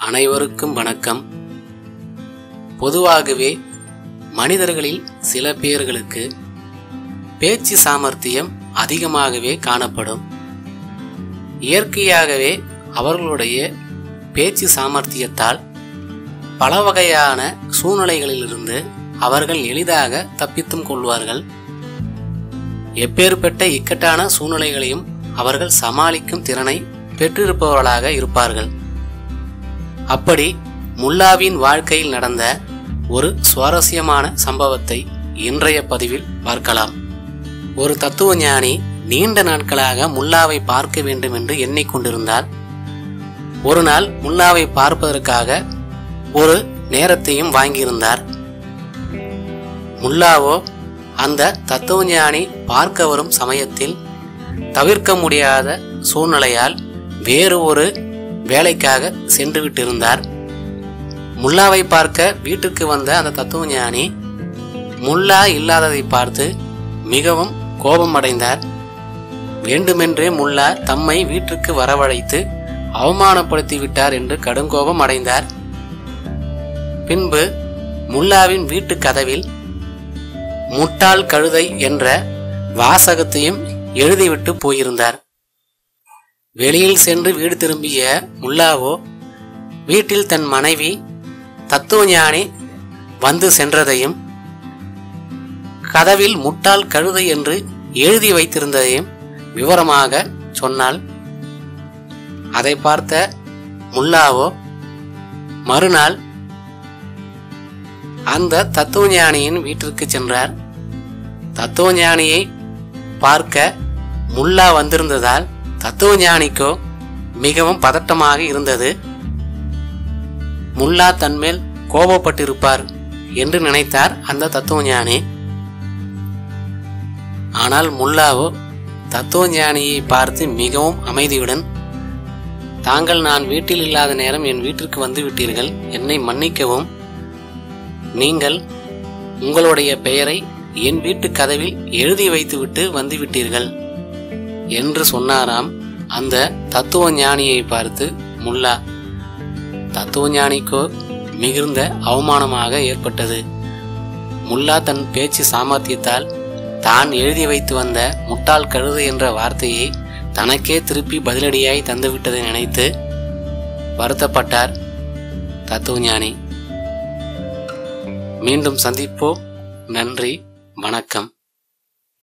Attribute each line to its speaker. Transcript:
Speaker 1: அனைவருக்கும் வணக்கம் பொதுவாகவே மனிதர்களில் சில பேர்களுக்கு பேச்சு சாமர்த்தியம் அதிகமாகவே காணப்படும் இயற்கையாகவே அவர்களுடைய பேச்சு சாமர்த்தியத்தால் பல வகையான சூழ்நிலைகளிலிருந்து அவர்கள் எளிதாக தப்பித்தும் கொள்வார்கள் எப்பேற்பட்ட இக்கட்டான சூழ்நிலைகளையும் அவர்கள் சமாளிக்கும் திறனை பெற்றிருப்பவர்களாக இருப்பார்கள் அப்படி முல்லாவின் வாழ்க்கையில் நடந்த ஒரு சுவாரஸ்யமான சம்பவத்தை இன்றைய பதிவில் பார்க்கலாம் ஒரு தத்துவ ஞானி நீண்ட நாட்களாக முல்லாவை பார்க்க வேண்டும் என்று எண்ணிக்கொண்டிருந்தார் ஒரு நாள் முல்லாவை பார்ப்பதற்காக ஒரு நேரத்தையும் வாங்கியிருந்தார் முல்லாவோ அந்த தத்துவஞானி பார்க்க வரும் சமயத்தில் தவிர்க்க முடியாத சூழ்நிலையால் வேறு ஒரு வேலைக்காக சென்று விட்டிருந்தார் முல்லாவை பார்க்க வீட்டுக்கு வந்த அந்த தத்துவஞானி முல்லா இல்லாததை பார்த்து மிகவும் கோபமடைந்தார் வேண்டுமென்றே முல்லா தம்மை வீட்டுக்கு வரவழைத்து அவமானப்படுத்தி விட்டார் என்று கடுங்கோபம் அடைந்தார் பின்பு முல்லாவின் வீட்டு கதவில் முட்டாள் கழுதை என்ற வாசகத்தையும் எழுதிவிட்டு போயிருந்தார் வெளியில் சென்று வீடு திரும்பிய முல்லாவோ வீட்டில் தன் மனைவி தத்துவஞானி வந்து சென்றதையும் கதவில் முட்டாள் கழுதை என்று எழுதி வைத்திருந்ததையும் விவரமாக சொன்னாள் அதை பார்த்த முல்லாவோ மறுநாள் அந்த தத்துவஞானியின் வீட்டிற்கு சென்றார் தத்துவஞானியை பார்க்க முல்லா வந்திருந்ததால் தத்துவஞானிக்கோ மிகவும் பதட்டமாக இருந்தது முல்லா தன்மேல் கோபப்பட்டிருப்பார் என்று நினைத்தார் அந்த தத்துவஞானி ஆனால் முல்லாவோ தத்துவஞானியை பார்த்து மிகவும் அமைதியுடன் தாங்கள் நான் வீட்டில் இல்லாத நேரம் என் வீட்டிற்கு வந்து விட்டீர்கள் என்னை மன்னிக்கவும் நீங்கள் உங்களுடைய பெயரை என் வீட்டு கதவில் எழுதி வைத்துவிட்டு வந்துவிட்டீர்கள் என்று சொன்னாராம் அந்த தத்துவ ஞானியை பார்த்து முல்லா தத்துவ ஞானிக்கோ மிகுந்த அவமானமாக ஏற்பட்டது முல்லா தன் பேச்சு சாமர்த்தியத்தால் தான் எழுதி வைத்து வந்த முட்டாள் கழுது என்ற வார்த்தையை தனக்கே திருப்பி பதிலடியாய் தந்துவிட்டதை நினைத்து வருத்தப்பட்டார் தத்துவஞானி மீண்டும் சந்திப்போம் நன்றி வணக்கம்